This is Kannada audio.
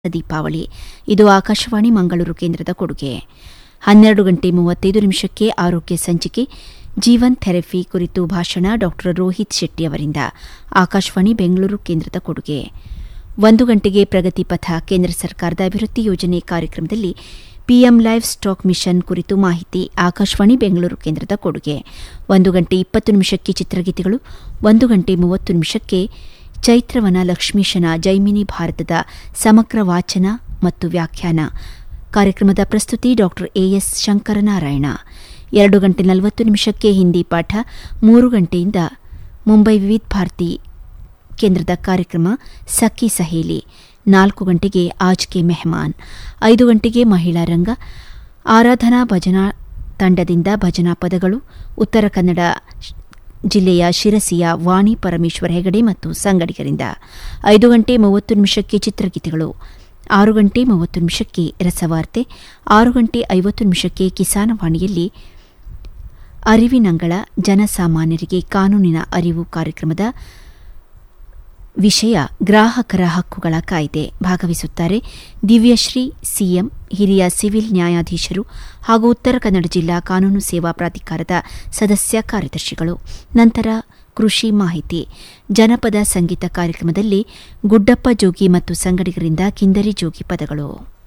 ದೀಪಾವಳಿ ಇದು ಆಕಾಶವಾಣಿ ಮಂಗಳೂರು ಕೇಂದ್ರದ ಕೊಡುಗೆ ಹನ್ನೆರಡು ಗಂಟೆ ಮೂವತ್ತೈದು ನಿಮಿಷಕ್ಕೆ ಆರೋಗ್ಯ ಸಂಚಿಕೆ ಜೀವನ್ ಥೆರಪಿ ಕುರಿತು ಭಾಷಣ ಡಾ ರೋಹಿತ್ ಶೆಟ್ಟಿ ಅವರಿಂದ ಆಕಾಶವಾಣಿ ಬೆಂಗಳೂರು ಕೇಂದ್ರದ ಕೊಡುಗೆ ಒಂದು ಗಂಟೆಗೆ ಪ್ರಗತಿ ಪಥ ಕೇಂದ್ರ ಸರ್ಕಾರದ ಅಭಿವೃದ್ಧಿ ಯೋಜನೆ ಕಾರ್ಯಕ್ರಮದಲ್ಲಿ ಪಿಎಂ ಲೈವ್ ಸ್ಟಾಕ್ ಮಿಷನ್ ಕುರಿತು ಮಾಹಿತಿ ಆಕಾಶವಾಣಿ ಬೆಂಗಳೂರು ಕೇಂದ್ರದ ಕೊಡುಗೆ ಒಂದು ಗಂಟೆ ಇಪ್ಪತ್ತು ನಿಮಿಷಕ್ಕೆ ಚಿತ್ರಗೀತೆಗಳು ಒಂದು ಗಂಟೆ ಮೂವತ್ತು ನಿಮಿಷಕ್ಕೆ ಚೈತ್ರವನ ಲಕ್ಷ್ಮೀಶನ ಜೈಮಿನಿ ಭಾರತದ ಸಮಗ್ರ ವಾಚನ ಮತ್ತು ವ್ಯಾಖ್ಯಾನ ಕಾರ್ಯಕ್ರಮದ ಪ್ರಸ್ತುತಿ ಡಾ ಎಎಸ್ ಶಂಕರನಾರಾಯಣ ಎರಡು ಗಂಟೆ ನಲವತ್ತು ನಿಮಿಷಕ್ಕೆ ಹಿಂದಿ ಪಾಠ ಮೂರು ಗಂಟೆಯಿಂದ ಮುಂಬೈ ವಿವಿಧ ಭಾರತಿ ಕೇಂದ್ರದ ಕಾರ್ಯಕ್ರಮ ಸಖಿ ಸಹೇಲಿ ನಾಲ್ಕು ಗಂಟೆಗೆ ಆಜ್ ಕೆ ಮೆಹಮಾನ್ ಐದು ಗಂಟೆಗೆ ಮಹಿಳಾ ರಂಗ ಆರಾಧನಾ ಭಜನಾ ತಂಡದಿಂದ ಭಜನಾ ಪದಗಳು ಉತ್ತರ ಕನ್ನಡ ಜಿಲ್ಲೆಯ ಶಿರಸಿಯ ವಾಣಿ ಪರಮೇಶ್ವರ ಹೆಗಡೆ ಮತ್ತು ಸಂಗಡಿಗರಿಂದ ಐದು ಗಂಟೆ ಮೂವತ್ತು ನಿಮಿಷಕ್ಕೆ ಚಿತ್ರಗೀತೆಗಳು ಆರು ಗಂಟೆ ಮೂವತ್ತು ನಿಮಿಷಕ್ಕೆ ರಸವಾರ್ತೆ ಆರು ಗಂಟೆ ಐವತ್ತು ನಿಮಿಷಕ್ಕೆ ಕಿಸಾನವಾಣಿಯಲ್ಲಿ ಅರಿವಿನಂಗಳ ಜನಸಾಮಾನ್ಯರಿಗೆ ಕಾನೂನಿನ ಅರಿವು ಕಾರ್ಯಕ್ರಮದ ವಿಷಯ ಗ್ರಾಹಕರ ಹಕ್ಕುಗಳ ಕಾಯ್ದೆ ಭಾಗವಹಿಸುತ್ತಾರೆ ದಿವ್ಯಶ್ರೀ ಸಿಎಂ ಹಿರಿಯ ಸಿವಿಲ್ ನ್ಯಾಯಾಧೀಶರು ಹಾಗೂ ಉತ್ತರ ಕನ್ನಡ ಜಿಲ್ಲಾ ಕಾನೂನು ಸೇವಾ ಪ್ರಾಧಿಕಾರದ ಸದಸ್ಯ ಕಾರ್ಯದರ್ಶಿಗಳು ನಂತರ ಕೃಷಿ ಮಾಹಿತಿ ಜನಪದ ಸಂಗೀತ ಕಾರ್ಯಕ್ರಮದಲ್ಲಿ ಗುಡ್ಡಪ್ಪ ಜೋಗಿ ಮತ್ತು ಸಂಗಡಿಗರಿಂದ ಕಿಂದರಿ ಜೋಗಿ ಪದಗಳು